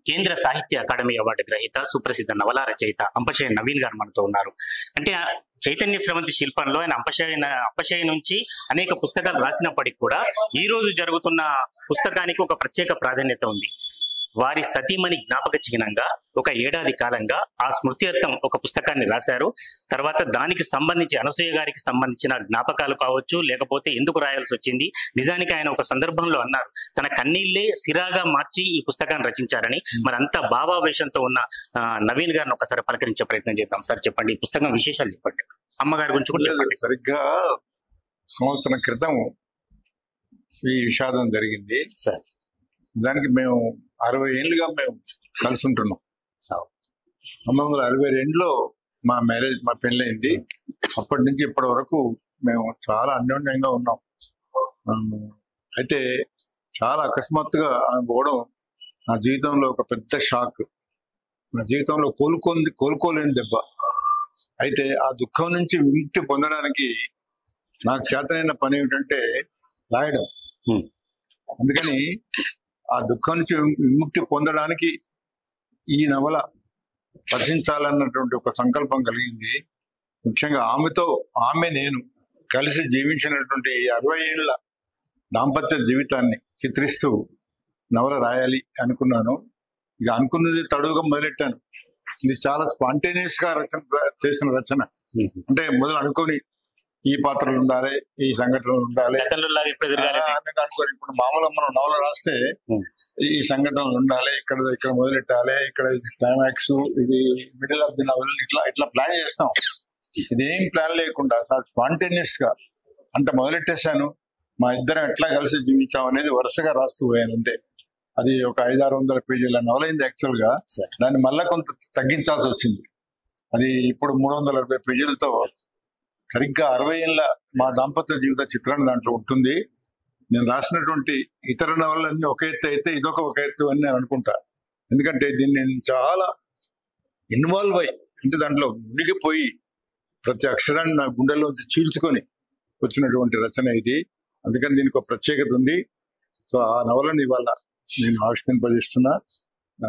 కేంద్ర సాహిత్య academy award గ్రహీత సుప్రసిద్ధ నవల రచయిత అంపశయ నవీన్ గారు మనతో ఉన్నారు అంటే ఆ చైతన్య స్రవంతి శిల్పంలో ఆయన అంపశయ అంపశయ నుంచి అనేక పుస్తకాలు రాసినప్పటికీ కూడా ఈ రోజు జరుగుతున్న పుస్తకానికి ఒక ప్రత్యేక ప్రాధాన్యత ఉంది వారి సతీమణి జ్ఞాపక చిహ్నంగా ఒక ఏడాది కాలంగా ఆ స్మృత్యర్థం ఒక పుస్తకాన్ని రాశారు తర్వాత దానికి సంబంధించి అనసూయ గారికి సంబంధించిన జ్ఞాపకాలు కావచ్చు లేకపోతే ఎందుకు రాయాల్సి వచ్చింది నిజానికి ఆయన ఒక సందర్భంలో అన్నారు తన కన్నీళ్లే సిరాగా మార్చి ఈ పుస్తకాన్ని రచించారని మరి అంత భావావేశంతో ఉన్న ఆ, నవీన్ గారిని ఒకసారి పలకరించే ప్రయత్నం చేద్దాం సార్ చెప్పండి ఈ పుస్తకం విశేషాలు చెప్పండి అమ్మగారి గురించి కూడా చెప్పండి సరిగ్గా సంవత్సరం క్రితం ఈ విషాదం జరిగింది సార్ దానికి మేము అరవై ఏళ్ళుగా మేము కలిసి ఉంటున్నాం అవును. పంతొమ్మిది వందల అరవై రెండులో మా మ్యారేజ్ మా పెళ్ళయింది అప్పటి నుంచి ఇప్పటి వరకు మేము చాలా అన్యోన్యంగా ఉన్నాం ఆ, అయితే చాలా అకస్మాత్తుగా ఆమె పోవడం నా జీవితంలో ఒక పెద్ద షాక్ నా జీవితంలో కోలుకోని కోలుకోలేని దెబ్బ అయితే ఆ దుఃఖం నుంచి విముక్తి పొందడానికి నాకు చేతనైన పని ఏమిటంటే రాయడం Hmm. అందుకని ఆ దుఃఖం నుంచి విముక్తి పొందడానికి ఈ నవల రచించాలన్నటువంటి ఒక సంకల్పం కలిగింది ముఖ్యంగా ఆమెతో ఆమె నేను కలిసి జీవించినటువంటి ఈ అరవై ఏళ్ళ దాంపత్య జీవితాన్ని చిత్రిస్తూ నవల రాయాలి అనుకున్నాను ఇక అనుకున్నది తడువుగా మొదలెట్టాను ఇది చాలా స్పాంటేనియస్ గా రచన చేసిన రచన అంటే మొదలు అనుకొని ఈ పాత్రలు ఉండాలి ఈ సంఘటనలు ఉండాలి గతంలో లాగా ఇప్పుడు ఎదురుగానే ఆ, అని అనుకోని ఇప్పుడు మామూలుగా మనం నవల రాస్తే Hmm. ఈ సంఘటనలు ఉండాలి ఇక్కడ ఇక్కడ మొదలెట్టాలి ఇక్కడ క్లైమాక్స్ ఇది మిడిల్ ఆఫ్ ది నవల్ ఇట్లా ఇట్లా ప్లాన్ చేస్తాం ఇదేం ప్లాన్ లేకుండా స్పాంటేనియస్ గా అంటే మొదలెట్టేశాను మా ఇద్దరం ఎట్లా కలిసి జీవించాం అనేది వరుసగా రాస్తూ పోయాను అంతే అది ఒక ఐదారు వందల పేజీల నవల అయింది యాక్చువల్ గా Sir. దాన్ని మళ్ళా కొంత తగ్గించాల్సి వచ్చింది అది ఇప్పుడు మూడు వందల అరవై పేజీలతో సరిగ్గా అరవై ఏళ్ళ మా దాంపత్య జీవిత చిత్రం దాంట్లో ఉంటుంది నేను రాసినటువంటి ఇతర నవలన్నీ ఒక ఎత్తు అయితే ఇదొక ఒక ఎత్తు అని నేను అనుకుంటా ఎందుకంటే దీన్ని నేను చాలా ఇన్వాల్వ్ అయ్యి అంటే దాంట్లో మునిగిపోయి ప్రతి అక్షరాన్ని నా గుండెల్లోంచి చీల్చుకొని వచ్చినటువంటి రచన ఇది అందుకని దీనికి ఒక ప్రత్యేకత ఉంది సో ఆ నవలని ఇవాళ నేను ఆవిష్కరింపజేస్తున్నా ఆ,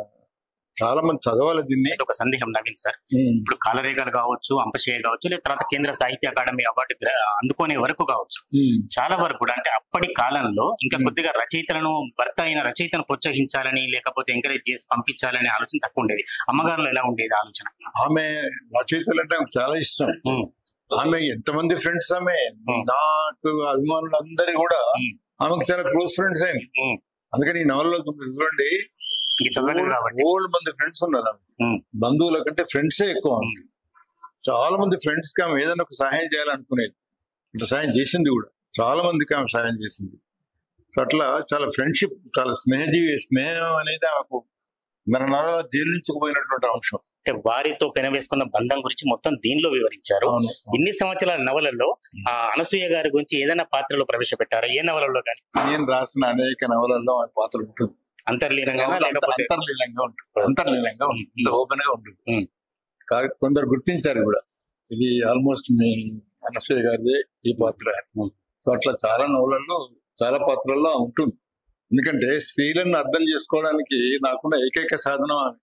చాలా మంది చదవాలి దీన్ని అయితే ఒక సందేహం నవీన్ సార్ ఇప్పుడు కాలరేఖలు కావచ్చు అంపశయ కావచ్చు లేదా తర్వాత కేంద్ర సాహిత్య అకాడమీ అవార్డు గ్ర- అందుకునే వరకు కావచ్చు చాలా వరకు కూడా అంటే అప్పటి కాలంలో ఇంకా Hmm. కొద్దిగా రచయితలను భర్త అయిన రచయితను ప్రోత్సహించాలని లేకపోతే ఎంకరేజ్ చేసి పంపించాలనే ఆలోచన తక్కువ ఉండేది అమ్మగారులో ఎలా ఉండేది ఆలోచన ఆమె రచయితలు అంటే నాకు చాలా ఇష్టం Hmm. ఆమె ఎంతమంది ఫ్రెండ్స్ ఆమె Hmm. నాకు అభిమానులు అందరు కూడా Hmm. ఆమెకు చాలా క్లోజ్ ఫ్రెండ్స్ అయింది Hmm. అందుకని ఈ నవల్లో చూడండి ఇంక చదవలేదు కాబట్టి ఓల్డ్ మంది ఫ్రెండ్స్ ఉన్నారు ఆమె. Hmm. బంధువుల కంటే ఫ్రెండ్సే ఎక్కువ ఆమెకి. చాలా మంది ఫ్రెండ్స్ కి ఆమె ఏదైనా ఒక సహాయం చేయాలనుకునేది ఇట్లా సహాయం చేసింది కూడా చాలా మందికి ఆమె సహాయం చేసింది సో అట్లా చాలా ఫ్రెండ్షిప్ చాలా స్నేహజీవి స్నేహం అనేది ఆమెకు మన నరాల జీర్ణించుకుపోయినటువంటి అంశం అంటే వారితో పెనవేసుకున్న బంధం గురించి మొత్తం దీనిలో వివరించారు అవును ఇన్ని సంవత్సరాల నవలల్లో ఆ అనసూయ గారి గురించి ఏదైనా పాత్రలో ప్రవేశపెట్టారా ఏ నవలలో కానీ నేను రాసిన అనేక నవలల్లో ఆమె పాత్ర ఉంటుంది అంతర్లీనంగా అంత- లేకపోతే అంతర్లీనంగా ఉంటుంది అంతర్లీనంగా ఉంటుంది ఓపెన్ గా ఉంటుంది Hmm. కా- కొందరు గుర్తించారు కూడా ఇది ఆల్మోస్ట్ మీ అనసూయ గారిదే ఈ పాత్ర అని. Hmm. సో అట్లా చాలా నవలల్లో చాలా పాత్రల్లో ఆమె ఉంటుంది ఎందుకంటే స్త్రీలను అర్థం చేసుకోవడానికి నాకున్న ఏకైక సాధనం ఆమె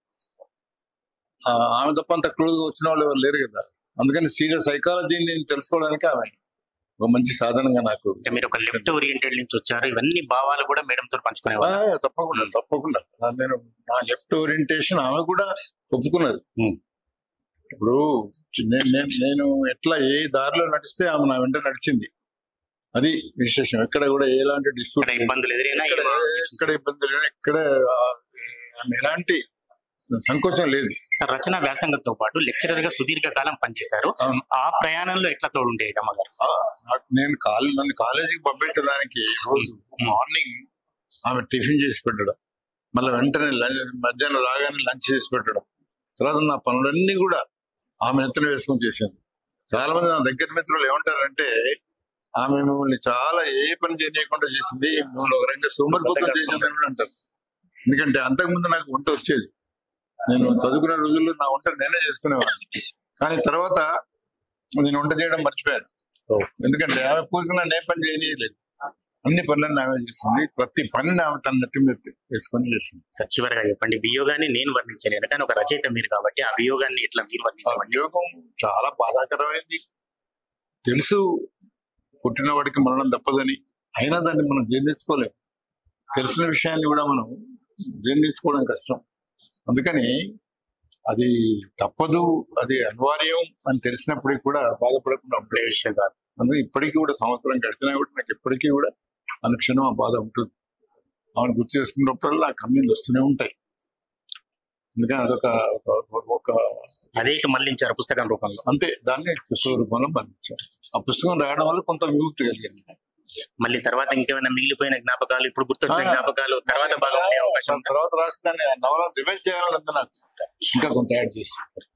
ఆ, ఆమె తప్ప అంత క్లోజ్ వచ్చిన వాళ్ళు ఎవరు లేరు కదా అందుకని స్త్రీల సైకాలజీని తెలుసుకోవడానికి ఆమె ఒక మంచి సాధనంగా నాకు అంటే మీరు ఒక లెఫ్ట్ ఓరియంటెడ్ నుంచి వచ్చారు ఇవన్నీ భావాలు కూడా మేడం తో పంచుకునేవారు ఆ, తప్పకుండా తప్పకుండా ఆ, నేను నా లెఫ్ట్ ఓరియంటేషన్ ఆమె కూడా ఒప్పుకున్నది Hmm. ఇప్పుడు నేను నేను- నేను ఎట్లా ఏ దారిలో నడిస్తే ఆమె నా వెంట నడిచింది అది విశేషం ఎక్కడ కూడా ఎలాంటి డిస్ప్యూట్ ఇక్కడ ఇబ్బందులు ఎదురైనా ఎక్కడ ఎక్కడ ఇబ్బంది లేదు ఎక్కడ ఆ, ఆమె ఎలాంటి సంకోచం లేదు సార్ రచన వ్యాసంగంతో పాటు లెక్చరర్ గా సుదీర్ఘ కాలం పనిచేశారు అవును. ఆ ప్రయాణంలో ఎట్లా తోడుండేది అమ్మగారు ఆ, నాకు నేను కాలేజ్ నన్ను కాలేజీకి పంపించడానికి రోజు మార్నింగ్ ఆమె టిఫిన్ చేసి పెట్టడం మళ్ళీ వెంటనే లంచ్ మధ్యాహ్నం రాగానే లంచ్ చేసి పెట్టడం తర్వాత నా పనులన్నీ కూడా ఆమె ఎత్తున వేసుకొని చేసింది చాలా మంది నా దగ్గర మిత్రులు ఏమంటారంటే ఆమె మిమ్మల్ని చాలా ఏ పని చేయకుండా చేసింది మిమ్మల్ని ఒక రకంగా సోమరిపోతం చేసింది అని కూడా అంటారు ఎందుకంటే అంతకుముందు నాకు వంట వచ్చేది నేను చదువుకునే రోజుల్లో నా వంట నేనే చేసుకునేవాడిని కానీ తర్వాత నేను వంట చేయడం మర్చిపోయాను ఎందుకంటే ఆమె పూజ నన్ను ఏ పని చేయనీయలేదు అన్ని పనులను ఆమె చేస్తుంది ప్రతి పనిని ఆమె తన నెత్తి మీద వేసుకొని చేస్తుంది సార్ చివరిగా చెప్పండి వియోగాన్ని నేను వర్ణించలేను కానీ ఒక రచయిత మీరు కాబట్టి ఆ వియోగాన్ని ఇట్లా మీరు ఆ వర్ణించమండి వియోగం చాలా బాధాకరమైంది తెలుసు పుట్టిన వాడికి మరణం తప్పదని అయినా దాన్ని మనం జీర్ణించుకోలేం తెలిసిన విషయాన్ని కూడా మనం జీర్ణించుకోవడం కష్టం అందుకని అది తప్పదు అది అనివార్యం అని తెలిసినప్పటికీ కూడా బాధపడకుండా ఇప్పుడే ఉంటుంది విషయం కాదు అందుకే ఇప్పటికీ కూడా సంవత్సరం గడిచినా కూడా నాకు ఇప్పటికీ కూడా అనుక్షణం ఆ బాధ ఉంటుంది ఆమెను గుర్తు చేసుకున్నప్పుడల్లా ఆ కన్నీళ్ళు వస్తూనే ఉంటాయి అందుకని అదొక ఒక- ఒక అదే ఇటు మళ్ళించారు పుస్తకం రూపంలో అంతే దాన్ని పుస్తక రూపంలో బంధించారు ఆ పుస్తకం రాయడం వల్ల కొంత విముక్తి కలిగింది మళ్ళీ తర్వాత ఇంకేమైనా మిగిలిపోయిన జ్ఞాపకాలు ఇప్పుడు గుర్తొచ్చిన ఆ. జ్ఞాపకాలు తర్వాత భాగం ఉండే అవకాశం దాని తర్వాత రాసి దాన్ని నవల రివైజ్ చేయాలని ఉంది నాకు ఇంకా కొంత యాడ్ చేసి